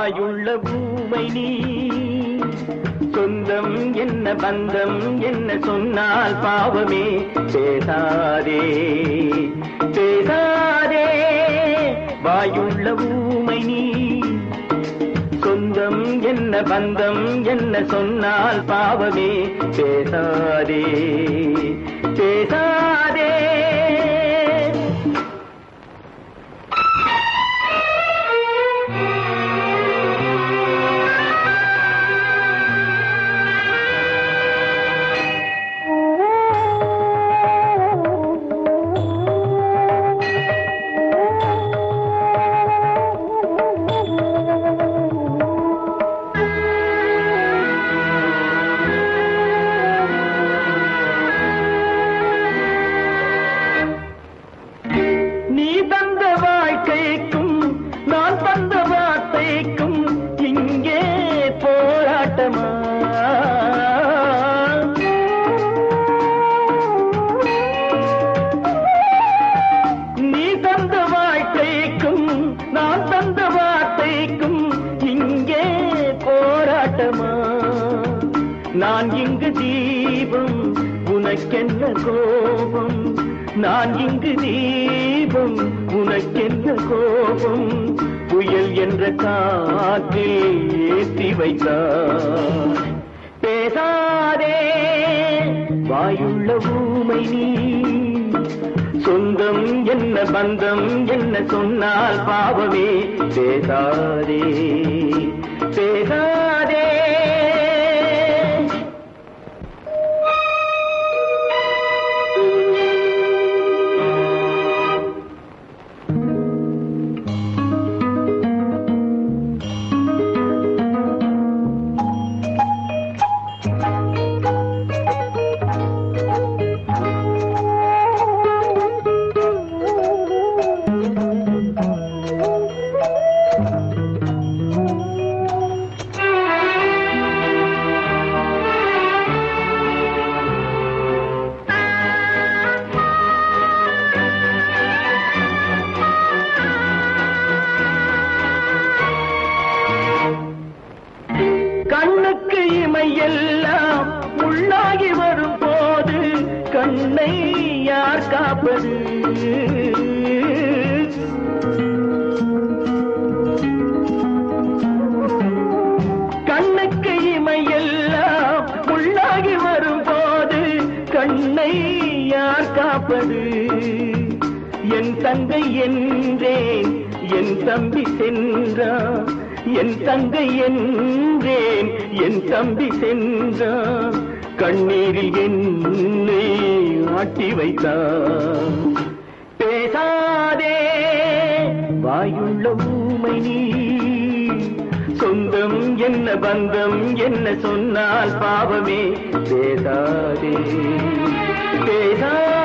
வாயுள்ள பூமை நீ சொந்தம் என்ன பந்தம் என்ன சொன்னால் பாவமே பேசாதே பேசாதே வாயுள்ள பூமை நீ சொந்தம் என்ன பந்தம் என்ன சொன்னால் பாவமே பேசாதே பேசாதே நீ தந்த வாழ்க்கைக்கும் நான் தந்த வார்த்தைக்கும் இங்கே போராட்டமா நீ தந்த வாழ்க்கைக்கும் நான் தந்த வார்த்தைக்கும் இங்கே போராட்டமா நான் இங்கு தீபம் உனக்கென்ன கோபம் நான் இங்கு தீபம் உனக்கென்ன கோபம் புயல் என்ற காற்றில் ஏற்றி வைத்தார் பேசாதே வாயுள்ள ஊமை நீ சொந்தம் என்ன பந்தம் என்ன சொன்னால் பாவமே பேசாதே பேசாதே கண்ணுக்கு இமையெல்லாம் முள்ளாகி வரும் போது கண்ணை யார் காப்பது கண்ணுக்கு இமையெல்லாம் முள்ளாகி வரும் போது கண்ணை யார் காப்பது என் தங்கை என்றேன் என் தம்பி சென்றான் என் தங்கை என்றேன் என் தம்பி சென்றான் கண்ணீரில் என்னை ஆட்டி வைத்தான் பேசாதே வாயுள்ள ஊமை நீ சொந்தம் என்ன பந்தம் என்ன சொன்னால் பாவமே பேசாதே பேசாதே